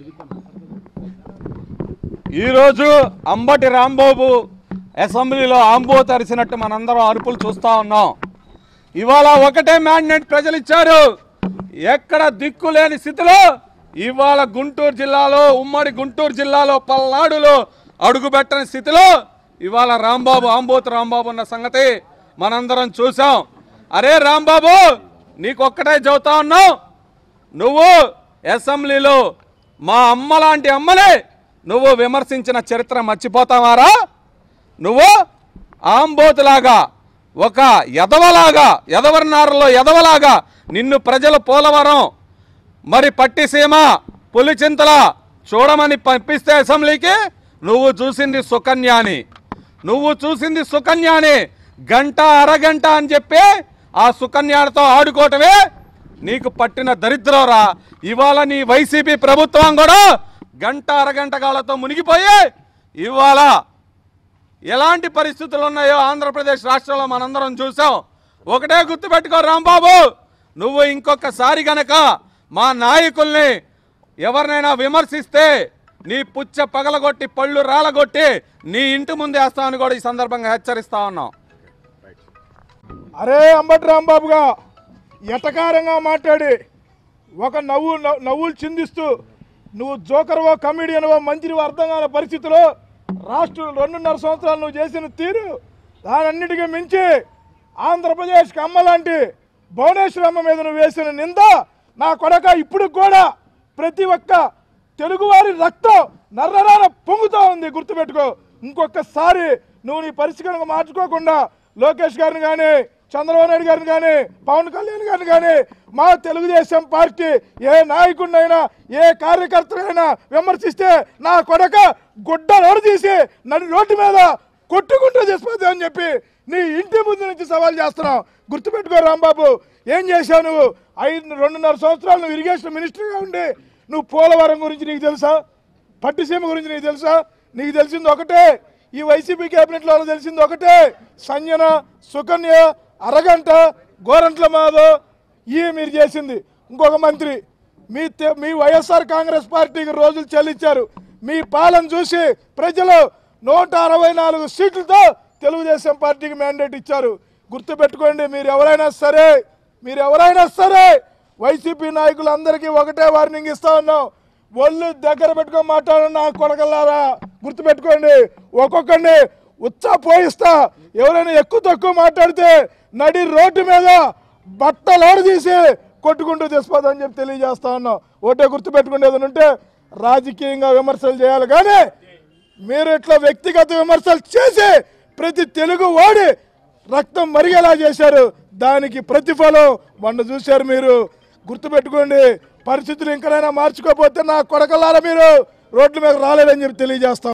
ఈరోజు అంబటి రాంబాబు అసెంబ్లీలో ఆంబో తరిచినట్టు మనందరం అరుపులు చూస్తా ఉన్నాం ఇవాళ ఒకటే మ్యాండేట్ ప్రజలు ఇచ్చారు ఎక్కడ దిక్కు లేని స్థితిలో ఇవాళ గుంటూరు జిల్లాలో ఉమ్మడి గుంటూరు జిల్లాలో పల్నాడులో అడుగుపెట్టని స్థితిలో ఇవాళ రాంబాబు ఆంబోతు రాంబాబు ఉన్న సంగతి మనందరం చూసాం అరే రాంబాబు నీకొక్కటే చెబుతా ఉన్నాం నువ్వు అసెంబ్లీలో మా అమ్మ లాంటి అమ్మని నువ్వు విమర్శించిన చరిత్ర మర్చిపోతావారా నువ్వు ఆంబోతులాగా ఒక ఎదవలాగా ఎదవర్నారులో ఎదవలాగా నిన్ను ప్రజలు పోలవరం మరి పట్టిసీమ పులిచింతల చూడమని పంపిస్తే అసెంబ్లీకి నువ్వు చూసింది సుకన్యాని నువ్వు చూసింది సుకన్యాని గంట అరగంట అని చెప్పి ఆ సుకన్యాలతో ఆడుకోవటమే నీకు పట్టిన దరిద్రంరా ఇవాళ నీ వైసీపీ ప్రభుత్వం కూడా గంట అరగంట కాళ్ళతో మునిగిపోయి ఇవాళ ఎలాంటి పరిస్థితులు ఉన్నాయో ఆంధ్రప్రదేశ్ రాష్ట్రంలో మనందరం చూసాం ఒకటే గుర్తుపెట్టుకో రాంబాబు నువ్వు ఇంకొకసారి గనక మా నాయకుల్ని ఎవరినైనా విమర్శిస్తే నీ పుచ్చ పగలగొట్టి పళ్ళు రాలగొట్టి నీ ఇంటి ముందు వేస్తామని కూడా ఈ సందర్భంగా హెచ్చరిస్తా ఉన్నాం అరే అంబటి రాంబాబుగా ఎటకారంగా మాట్లాడి ఒక నవ్వు నవ్వు- నవ్వులు చిందిస్తూ నువ్వు జోకర్వో కమిడియన్వో మంత్రివో అర్థం కాని పరిస్థితిలో రాష్ట్రం రెండున్నర సంవత్సరాలు నువ్వు చేసిన తీరు దానన్నిటికీ మించి ఆంధ్రప్రదేశ్కి అమ్మ లాంటి భువనేశ్వరమ్మ మీద నువ్వు వేసిన నింద నా కొడక ఇప్పుడు కూడా ప్రతి ఒక్క తెలుగువారి రక్తం నర్రరాన పొంగుతూ ఉంది గుర్తుపెట్టుకో ఇంకొకసారి నువ్వు నీ పరిస్థితి మార్చుకోకుండా లోకేష్ గారిని కానీ చంద్రబాబు నాయుడు గారిని కానీ పవన్ కళ్యాణ్ గారిని కానీ మా తెలుగుదేశం పార్టీ ఏ నాయకుడినైనా ఏ కార్యకర్తనైనా విమర్శిస్తే నా కొడక గుడ్డ రోడ్డు తీసి నన్ను రోడ్డు మీద కొట్టుకుంటూ చేసిపోతా అని చెప్పి నీ ఇంటి ముందు నుంచి సవాల్ చేస్తున్నావు గుర్తుపెట్టుకో రాంబాబు ఏం చేశావు నువ్వు ఐదు రెండున్నర సంవత్సరాలు నువ్వు ఇరిగేషన్ మినిస్టర్గా ఉండి నువ్వు పోలవరం గురించి నీకు తెలుసా పట్టిసీమ గురించి నీకు తెలుసా నీకు తెలిసింది ఒకటే ఈ వైసీపీ క్యాబినెట్లో తెలిసింది ఒకటే సంజన సుకన్య అరగంట గోరంట్ల మాధవ్ ఈ మీరు చేసింది ఇంకొక మంత్రి మీ తె- మీ వైఎస్ఆర్ కాంగ్రెస్ పార్టీకి రోజులు చెల్లించారు మీ పాలన చూసి ప్రజలు నూట అరవై నాలుగు సీట్లతో తెలుగుదేశం పార్టీకి మ్యాండేట్ ఇచ్చారు గుర్తుపెట్టుకోండి మీరు ఎవరైనా సరే మీరు ఎవరైనా సరే వైసీపీ నాయకులందరికీ ఒకటే వార్నింగ్ ఇస్తా ఉన్నాం ఒళ్ళు దగ్గర పెట్టుకొని మాట్లాడండి నా కొడకల్లారా గుర్తుపెట్టుకోండి ఒక్కొక్కడిని ఉత్సాహ పోయిస్తా ఎవరైనా ఎక్కువ తక్కువ మాట్లాడితే నడి రోడ్డు మీద బట్టలోడు తీసి కొట్టుకుంటూ తెచ్చిపోదని చెప్పి తెలియజేస్తా ఉన్నాం ఒకటే గుర్తుపెట్టుకుని ఏదైనా ఉంటే రాజకీయంగా విమర్శలు చేయాలి కానీ మీరు ఇట్లా వ్యక్తిగత విమర్శలు చేసి ప్రతి తెలుగు వాడి రక్తం మరిగేలా చేశారు దానికి ప్రతిఫలం మొన్న చూశారు మీరు గుర్తుపెట్టుకోండి పరిస్థితులు ఇంకనైనా మార్చుకోకపోతే నా కొడకలారా మీరు రోడ్ల మీద రాలేదని చెప్పి తెలియజేస్తాం